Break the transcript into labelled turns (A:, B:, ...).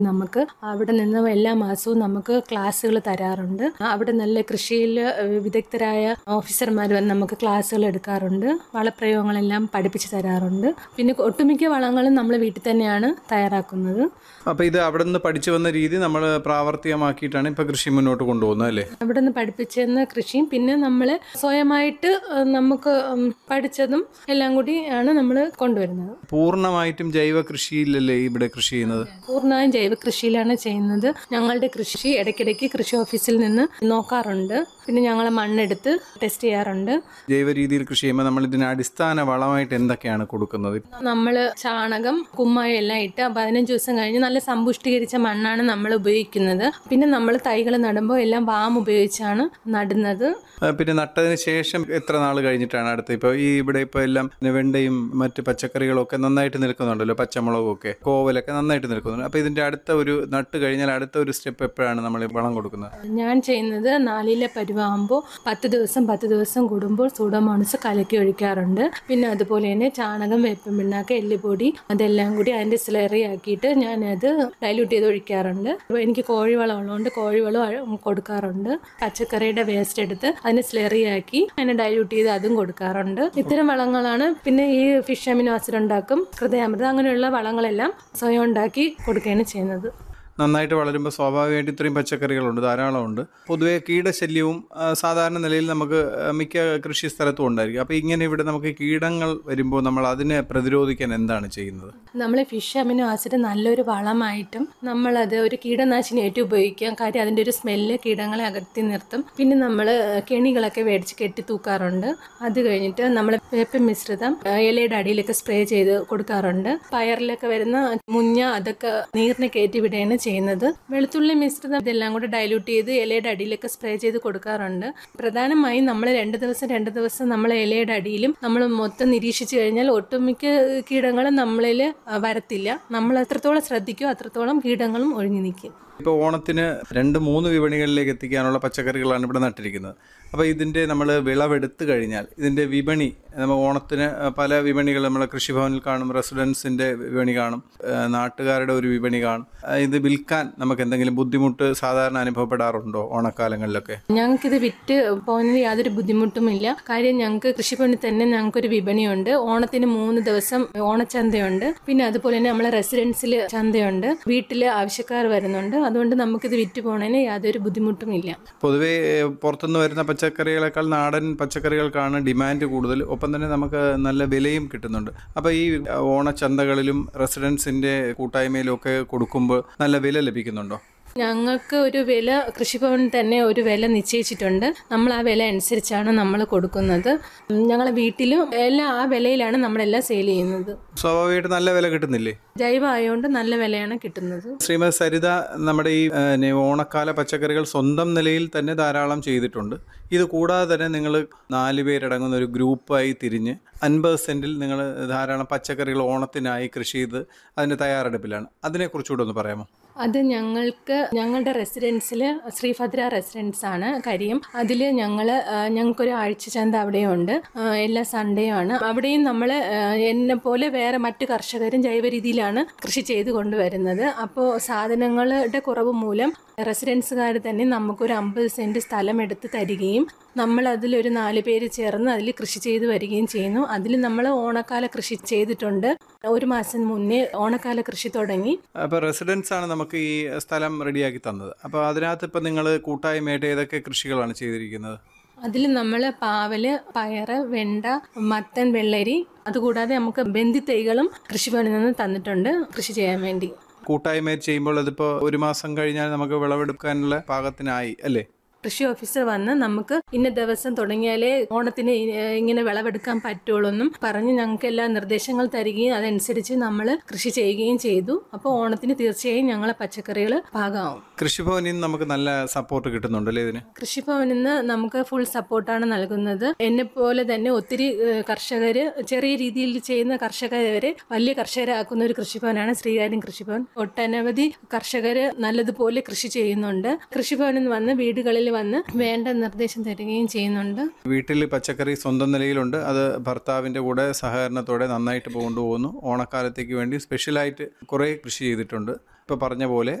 A: നമുക്ക് അവിടെ നിന്ന് എല്ലാ മാസവും നമുക്ക് ക്ലാസ്സുകൾ തരാറുണ്ട് അവിടെ നല്ല കൃഷിയിൽ വിദഗ്ധരായ ഓഫീസർമാർ വന്ന് നമുക്ക് ക്ലാസ്സുകൾ എടുക്കാറുണ്ട് വളപ്രയോഗങ്ങളെല്ലാം പഠിപ്പിച്ച് തരാറുണ്ട് പിന്നെ ഒട്ടുമിക്ക വളങ്ങളും നമ്മൾ വീട്ടിൽ തന്നെയാണ് തയ്യാറാക്കുന്നത്
B: അപ്പോൾ ഇത് അവിടെ നിന്ന് പഠിച്ചു വന്ന രീതി നമ്മൾ പ്രാവർത്തികമാക്കിയിട്ടാണ് ഇപ്പോൾ കൃഷി മുന്നോട്ട് കൊണ്ടുപോകുന്നത് അല്ലേ
A: അവിടെ നിന്ന് പഠിപ്പിച്ചെന്ന കൃഷിയും പിന്നെ നമ്മൾ സ്വയമായിട്ട് ഏഹ്, നമുക്ക് ഉം, പഠിച്ചതും എല്ലാം കൂടി ആണ് നമ്മൾ കൊണ്ടുവരുന്നത്
B: പൂർണ്ണമായിട്ടും ജൈവ കൃഷിയിലല്ലേ ഇവിടെ കൃഷി ചെയ്യുന്നത്
A: പൂർണ്ണമായും ജൈവ കൃഷിയിലാണ് ചെയ്യുന്നത് ഞങ്ങളുടെ കൃഷി ഇടയ്ക്കിടയ്ക്ക് കൃഷി ഓഫീസിൽ നിന്ന് നോക്കാറുണ്ട് പിന്നെ ഞങ്ങൾ മണ്ണെടുത്ത് ടെസ്റ്റ് ചെയ്യാറുണ്ട്
B: ജൈവ രീതിയിൽ കൃഷി ചെയ്യുമ്പോൾ നമ്മൾ ഇതിന് അടിസ്ഥാന വളമായിട്ട് എന്തൊക്കെയാണ് കൊടുക്കുന്നത്
A: നമ്മൾ ചാണകം കുമ്മായം എല്ലാം ഇട്ട് പതിനഞ്ച് ദിവസം കഴിഞ്ഞ് നല്ല സമ്പുഷ്ടീകരിച്ച മണ്ണാണ് നമ്മൾ ഉപയോഗിക്കുന്നത് പിന്നെ നമ്മൾ തൈകൾ നടുമ്പോൾ എല്ലാം വാം ഉപയോഗിച്ചാണ് നടുന്നത്
B: ആ, പിന്നെ നട്ടതിന് ശേഷം എത്ര നാൾ കഴിഞ്ഞിട്ടാണ് അടുത്ത് ഇപ്പോൾ ഈ ഇവിടെ ഇപ്പോൾ എല്ലാം വെണ്ടയും മറ്റ് പച്ചക്കറികളും ഒക്കെ നന്നായിട്ട് നിൽക്കുന്നുണ്ടല്ലോ പച്ചമുളകും ഒക്കെ കോവലൊക്കെ നന്നായിട്ട് നിൽക്കുന്നുണ്ട് അപ്പോൾ ഇതിൻ്റെ അടുത്ത ഒരു നട്ട് കഴിഞ്ഞാൽ അടുത്ത ഒരു സ്റ്റെപ്പ് എപ്പോഴാണ് നമ്മൾ വളം കൊടുക്കുന്നത്
A: ഞാൻ ചെയ്യുന്നത് നാലിലെ പരുവാകുമ്പോൾ പത്ത് ദിവസം പത്ത് ദിവസം കൂടുമ്പോൾ സൂഡോമോണസ് കലക്കി ഒഴിക്കാറുണ്ട് പിന്നെ അതുപോലെ തന്നെ ചാണകം വേപ്പൻ പിണ്ണാക്ക് എല്ലുപൊടി അതെല്ലാം കൂടി അതിൻ്റെ സ്ലറി ആക്കിയിട്ട് ഞാനത് ഡൈല്യൂട്ട് ചെയ്ത് ഒഴിക്കാറുണ്ട് അപ്പോൾ എനിക്ക് കോഴിവളം ഉള്ളതുകൊണ്ട് കോഴിവളം അഴ- കൊടുക്കാറുണ്ട് പച്ചക്കറിയുടെ വേസ്റ്റ് എടുത്ത് അതിനെ സ്ലറി ആക്കി അതിനെ ഡൈല്യൂട്ട് ചെയ്ത് അതും കൊടുക്കാറുണ്ട് ഇത്തരം വളങ്ങളാണ് പിന്നെ ഈ ഫിഷ് അമിനോ ആസിഡ് ഉണ്ടാക്കും ഹൃദയാമൃതം അങ്ങനെയുള്ള വളങ്ങളെല്ലാം സ്വയം ഉണ്ടാക്കി കൊടുക്കുകയാണ് ചെയ്യുന്നത്
B: നന്നായിട്ട് വളരുമ്പോൾ സ്വാഭാവികമായിട്ട് ഇത്രയും പച്ചക്കറികളുണ്ട് ധാരാളമുണ്ട് പൊതുവേ കീടശല്യവും ആ, സാധാരണ നിലയിൽ നമുക്ക് ആ, മിക്ക കൃഷി സ്ഥലത്തും ഉണ്ടായിരിക്കും അപ്പോൾ ഇങ്ങനെ ഇവിടെ നമുക്ക് കീടങ്ങൾ വരുമ്പോൾ നമ്മൾ അതിനെ പ്രതിരോധിക്കാൻ എന്താണ് ചെയ്യുന്നത്
A: നമ്മൾ ഫിഷ് അമിനോ ആസിഡ് നല്ലൊരു വളമായിട്ടും നമ്മളത് ഒരു കീടനാശിനിയായിട്ട് ഉപയോഗിക്കാം കാര്യം അതിൻ്റെ ഒരു സ്മെല്ല് കീടങ്ങളെ അകറ്റി നിർത്തും പിന്നെ നമ്മൾ കെണികളൊക്കെ മേടിച്ച് കെട്ടി തൂക്കാറുണ്ട് അത് കഴിഞ്ഞിട്ട് നമ്മൾ വേപ്പ മിശ്രിതം ആ, ഇലയുടെ അടിയിലൊക്കെ സ്പ്രേ ചെയ്ത് കൊടുക്കാറുണ്ട് പയറിലൊക്കെ വരുന്ന മുഞ്ഞ അതൊക്കെ നീറിനെ കയറ്റി വിടുകയാണ് ചെയ്യുന്നത് വെളുത്തുള്ളി മിശ്രിതം ഇതെല്ലാം കൂടെ ഡൈല്യൂട്ട് ചെയ്ത് ഇലയുടെ അടിയിലൊക്കെ സ്പ്രേ ചെയ്ത് കൊടുക്കാറുണ്ട് പ്രധാനമായും നമ്മൾ രണ്ട് ദിവസം രണ്ട് ദിവസം നമ്മൾ ഇലയുടെ അടിയിലും നമ്മൾ മൊത്തം നിരീക്ഷിച്ചു കഴിഞ്ഞാൽ ഒട്ടുമിക്ക കീടങ്ങളും നമ്മളിൽ വരത്തില്ല നമ്മൾ എത്രത്തോളം ശ്രദ്ധിക്കുമോ അത്രത്തോളം കീടങ്ങളും ഒഴിഞ്ഞു നിൽക്കും
B: ഇപ്പോൾ ഓണത്തിന് രണ്ട് മൂന്ന് വിപണികളിലേക്ക് എത്തിക്കാനുള്ള പച്ചക്കറികളാണ് ഇവിടെ നട്ടിരിക്കുന്നത് അപ്പോൾ ഇതിൻ്റെ നമ്മൾ വിളവെടുത്ത് കഴിഞ്ഞാൽ ഇതിൻ്റെ വിപണി നമ്മൾ ഓണത്തിന് പല വിപണികൾ നമ്മൾ കൃഷിഭവനിൽ കാണും റെസിഡൻസിൻ്റെ വിപണി കാണും ആ, നാട്ടുകാരുടെ ഒരു വിപണി കാണും ആ, ഇത് വിൽക്കാൻ നമുക്ക് എന്തെങ്കിലും ബുദ്ധിമുട്ട് സാധാരണ അനുഭവപ്പെടാറുണ്ടോ ഓണക്കാലങ്ങളിലൊക്കെ
A: ഞങ്ങൾക്കിത് വിറ്റ് പോകുന്നതിന് യാതൊരു ബുദ്ധിമുട്ടുമില്ല കാര്യം ഞങ്ങൾക്ക് കൃഷിഭവനിൽ തന്നെ ഞങ്ങൾക്കൊരു വിപണിയുണ്ട് ഓണത്തിന് മൂന്ന് ദിവസം ഓണച്ചന്തയുണ്ട് പിന്നെ അതുപോലെ തന്നെ നമ്മളെ റെസിഡൻസിൽ ചന്തയുണ്ട് വീട്ടിൽ ആവശ്യക്കാർ വരുന്നുണ്ട് അതുകൊണ്ട് നമുക്കിത് വിറ്റ് പോകുന്നതിന് യാതൊരു ബുദ്ധിമുട്ടുമില്ല
B: പൊതുവേ ഏഹ്, പുറത്തുനിന്ന് വരുന്ന പച്ചക്കറികളെക്കാൾ നാടൻ പച്ചക്കറികൾക്കാണ് ഡിമാൻഡ് കൂടുതൽ ഒപ്പം തന്നെ നമുക്ക് നല്ല വിലയും കിട്ടുന്നുണ്ട് അപ്പോൾ ഈ ഓണച്ചന്തകളിലും റെസിഡൻസിൻ്റെ കൂട്ടായ്മയിലും ഒക്കെ കൊടുക്കുമ്പോൾ നല്ല വില ലഭിക്കുന്നുണ്ടോ
A: ഞങ്ങൾക്ക് ഒരു വില കൃഷിഭവനിൽ തന്നെ ഒരു വില നിശ്ചയിച്ചിട്ടുണ്ട് നമ്മൾ ആ വില അനുസരിച്ചാണ് നമ്മൾ കൊടുക്കുന്നത് ഞങ്ങളെ വീട്ടിലും എല്ലാം ആ വിലയിലാണ് നമ്മളെല്ലാം സെയിൽ ചെയ്യുന്നത്
B: സ്വാഭാവികമായിട്ട് നല്ല വില കിട്ടുന്നില്ലേ
A: ജൈവ ആയതുകൊണ്ട് നല്ല വിലയാണ് കിട്ടുന്നത്
B: ശ്രീമതി സരിത നമ്മുടെ ഈ ഏഹ്, നെ- ഓണക്കാല പച്ചക്കറികൾ സ്വന്തം നിലയിൽ തന്നെ ധാരാളം ചെയ്തിട്ടുണ്ട് ഇത് കൂടാതെ തന്നെ നിങ്ങൾ നാല് പേരടങ്ങുന്ന ഒരു ഗ്രൂപ്പായി തിരിഞ്ഞ് അൻപത് സെൻറ്റിൽ നിങ്ങൾ ധാരാളം പച്ചക്കറികൾ ഓണത്തിനായി കൃഷി ചെയ്ത് അതിൻ്റെ തയ്യാറെടുപ്പിലാണ് അതിനെക്കുറിച്ചുകൂടെ ഒന്ന് പറയാമോ
A: അത് ഞങ്ങൾക്ക് ഞങ്ങളുടെ റെസിഡൻസിൽ ശ്രീഭദ്ര റെസിഡൻസ് ആണ് കരിയം അതിൽ ഞങ്ങൾ ഞങ്ങൾക്കൊരു ആഴ്ച ചന്ത അവിടെയുണ്ട് ആ, എല്ലാ സൺഡേയും ആണ് അവിടെയും നമ്മൾ എന്നെ പോലെ വേറെ മറ്റു കർഷകരും ജൈവ രീതിയിലാണ് കൃഷി ചെയ്ത് കൊണ്ടുവരുന്നത് അപ്പോൾ സാധനങ്ങളുടെ കുറവ് മൂലം റെസിഡൻസുകാർ തന്നെ നമുക്കൊരു അമ്പത് സെൻറ്റ് സ്ഥലം എടുത്ത് തരികയും നമ്മൾ അതിലൊരു നാല് പേര് ചേർന്ന് അതിൽ കൃഷി ചെയ്ത് വരികയും ചെയ്യുന്നു അതിൽ നമ്മൾ ഓണക്കാല കൃഷി ചെയ്തിട്ടുണ്ട് ഒരു മാസം മുന്നേ ഓണക്കാല കൃഷി തുടങ്ങി
B: അപ്പോൾ റെസിഡൻസ് ആണ് നമുക്ക് ഈ സ്ഥലം റെഡിയാക്കി തന്നത് അപ്പോൾ അതിനകത്ത് ഇപ്പം നിങ്ങൾ കൂട്ടായ്മയായിട്ട് ഏതൊക്കെ കൃഷികളാണ് ചെയ്തിരിക്കുന്നത്
A: അതിൽ നമ്മൾ പാവല് പയറ് വെണ്ട മത്തൻ വെള്ളരി അതുകൂടാതെ നമുക്ക് ബന്ദി തൈകളും കൃഷിഭവനിൽ നിന്ന് തന്നിട്ടുണ്ട് കൃഷി ചെയ്യാൻ വേണ്ടി
B: കൂട്ടായ്മയായിട്ട് ചെയ്യുമ്പോൾ അതിപ്പോൾ ഒരു മാസം കഴിഞ്ഞാൽ നമുക്ക് വിളവെടുക്കാനുള്ള പാകത്തിനായി അല്ലേ
A: കൃഷി ഓഫീസർ വന്ന് നമുക്ക് ഇന്ന ദിവസം തുടങ്ങിയാലേ ഓണത്തിന് ഇ- ഇങ്ങനെ വിളവെടുക്കാൻ പറ്റുള്ളൂ എന്നും പറഞ്ഞ് ഞങ്ങൾക്ക് എല്ലാ നിർദ്ദേശങ്ങൾ തരികയും അതനുസരിച്ച് നമ്മൾ കൃഷി ചെയ്യുകയും ചെയ്തു അപ്പോൾ ഓണത്തിന് തീർച്ചയായും ഞങ്ങളെ പച്ചക്കറികൾ പാകമാവും
B: കൃഷിഭവനിൽ നിന്ന് നമുക്ക് നല്ല സപ്പോർട്ട് കിട്ടുന്നുണ്ടല്ലേ ഇതിന്
A: കൃഷിഭവനിൽ നിന്ന് നമുക്ക് ഫുൾ സപ്പോർട്ടാണ് നൽകുന്നത് എന്നെ പോലെ തന്നെ ഒത്തിരി കർഷകർ ചെറിയ രീതിയിൽ ചെയ്യുന്ന കർഷകരെ വരെ വലിയ കർഷകരാക്കുന്ന ഒരു കൃഷിഭവനാണ് ശ്രീകാര്യം കൃഷിഭവൻ ഒട്ടനവധി കർഷകർ നല്ലതുപോലെ കൃഷി ചെയ്യുന്നുണ്ട് കൃഷിഭവനിൽ നിന്ന് വന്ന് വീടുകളിൽ വന്ന് വേണ്ട നിർദ്ദേശം തരികയും ചെയ്യുന്നുണ്ട്
B: വീട്ടിൽ പച്ചക്കറി സ്വന്തം നിലയിലുണ്ട് അത് ഭർത്താവിൻ്റെ കൂടെ സഹകരണത്തോടെ നന്നായിട്ട് കൊണ്ടുപോകുന്നു ഓണക്കാലത്തേക്ക് വേണ്ടി സ്പെഷ്യലായിട്ട് കുറേ കൃഷി ചെയ്തിട്ടുണ്ട് ഇപ്പോൾ പറഞ്ഞ പോലെ